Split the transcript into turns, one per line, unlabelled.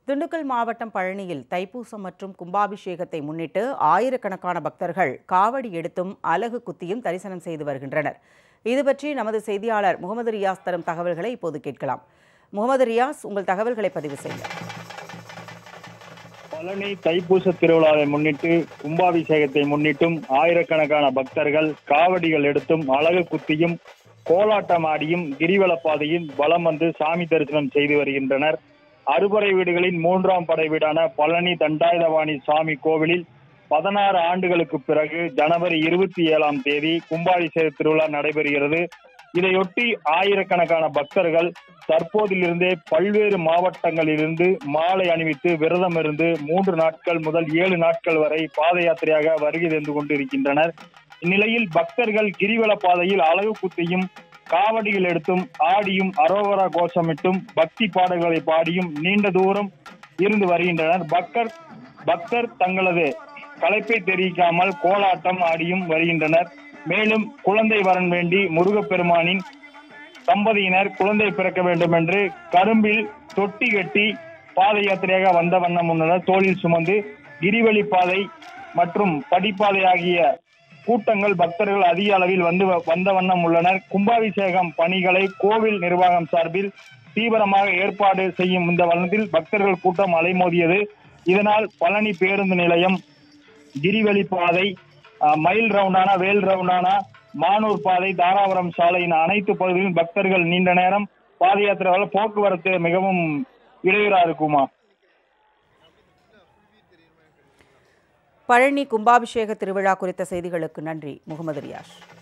திண்டுக்கல் மாவட்டம் பழனியில் தைப்பூசம் மற்றும் கும்பாபிஷேகத்தை முன்னிட்டு ஆயிரக்கணக்கான பக்தர்கள் காவடி எடுத்தும் அலகு குத்தியும் தரிசனம் செய்து வருகின்றனர் இது பற்றி நமது செய்தியாளர் முகமது ரியாஸ் தரும் தகவல்களை இப்போது கேட்கலாம் முகமது ரியாஸ் உங்கள் தகவல்களை பதிவு செய்யுங்கள்
பழனி தைப்பூச திருவிழாவை முன்னிட்டு கும்பாபிஷேகத்தை முன்னிட்டும் ஆயிரக்கணக்கான பக்தர்கள் காவடிகள் எடுத்தும் அழகு குத்தியும் கோலாட்டம் ஆடியும் கிரிவலப்பாதையில் வலம் வந்து சாமி தரிசனம் செய்து வருகின்றனர் அறுபடை வீடுகளின் மூன்றாம் படை வீடான பழனி தண்டாயுதபாணி சாமி கோவிலில் பதினாறு ஆண்டுகளுக்கு பிறகு ஜனவரி இருபத்தி ஏழாம் தேதி கும்பாபிஷேக திருவிழா நடைபெறுகிறது இதையொட்டி ஆயிரக்கணக்கான பக்தர்கள் தற்போதிலிருந்தே பல்வேறு மாவட்டங்களிலிருந்து மாலை அணிவித்து விரதம் இருந்து மூன்று நாட்கள் முதல் ஏழு நாட்கள் வரை பாத யாத்திரையாக வருகை தந்து கொண்டிருக்கின்றனர் இந்நிலையில் பக்தர்கள் கிரிவல பாதையில் அழகு குத்தியும் காவடிகள் எடுத்தும் ஆடியும் அரோகரா கோஷமிட்டும் பக்தி பாடல்களை பாடியும் நீண்ட தூரம் இருந்து வருகின்றனர் பக்தர் பக்தர் தங்களது களைப்பை தெரிவிக்காமல் கோலாட்டம் ஆடியும் வருகின்றனர் மேலும் குழந்தை வரன் வேண்டி முருகப்பெருமானின் தம்பதியினர் குழந்தை பிறக்க வேண்டும் என்று கரும்பில் தொட்டி கட்டி பாத யாத்திரையாக வந்த வண்ணம் உள்ளனர் தோளில் சுமந்து கிரிவழி பாதை மற்றும் படிப்பாதை ஆகிய கூட்டங்கள் பக்தர்கள் அதிக அளவில் வந்து வந்த வண்ணம் உள்ளனர் கும்பாபிஷேகம் பணிகளை கோவில் நிர்வாகம் சார்பில் தீவிரமாக ஏற்பாடு செய்யும் இந்த வண்ணத்தில் பக்தர்கள் கூட்டம் அலைமோதியது இதனால் பழனி பேருந்து நிலையம் கிரிவழி பாதை அஹ், மயில் ரவுண்டான வேல் ரவுண்டான மானூர் பாதை தாராபுரம் சாலையின் அனைத்து பகுதிகளிலும் பக்தர்கள் நீண்ட நேரம் பாத யாத்திரை போக்குவரத்து மிகவும் இடையூறா இருக்குமா
பழனி கும்பாபிஷேக திருவிழா குறித்த செய்திகளுக்கு நன்றி முகமது ரியாஸ்